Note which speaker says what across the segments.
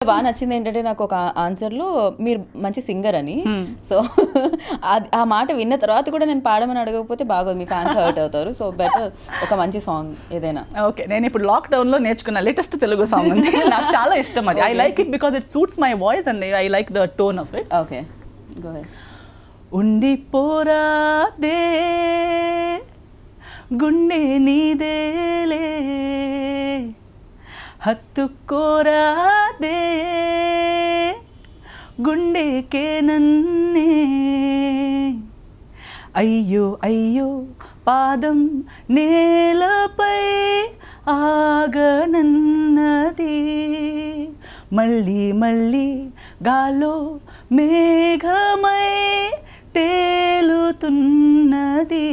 Speaker 1: బాగా నచ్చింది ఏంటంటే నాకు ఒక ఆన్సర్లో మీరు మంచి సింగర్ అని సో ఆ మాట విన్న తర్వాత కూడా నేను పాడమని అడగకపోతే బాగోదు మీ ఫ్యాన్స్ హర్ట్ అవుతారు సో బెటర్ ఒక మంచి సాంగ్ ఏదైనా
Speaker 2: ఓకే నేను ఇప్పుడు లాక్డౌన్లో నేర్చుకున్న లేటెస్ట్ తెలుగు సాంగ్ ఉంది నాకు చాలా ఇష్టం అది I like it because it suits my voice and I like the tone of it
Speaker 1: okay go
Speaker 2: ఉండిపోరాదే గుండె నీదేలే హత్తుకోరాదే గుండెకే నన్నే అయ్యో అయ్యో పాదం నేలపై ఆగనన్నది మళ్ళీ మళ్ళీ గాలో మేఘమై తేలుతున్నది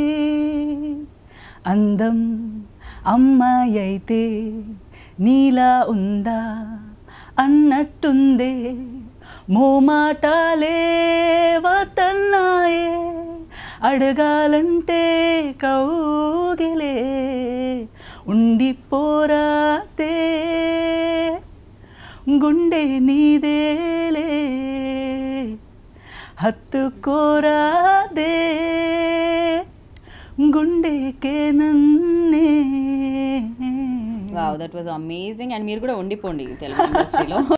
Speaker 2: అందం అమ్మాయి అయితే నీలా ఉందా అన్నట్టుందే మోమాటాలే వతన్నాయే అడగాలంటే కౌగిలే ఉండిపోరాతే గుండె నీదేలే హత్తుకోరాదే గుండెకే నన్నే
Speaker 1: wow that was amazing and మీరు కూడా ఉండిపోండి తెలుగు ఇండస్ట్రీలో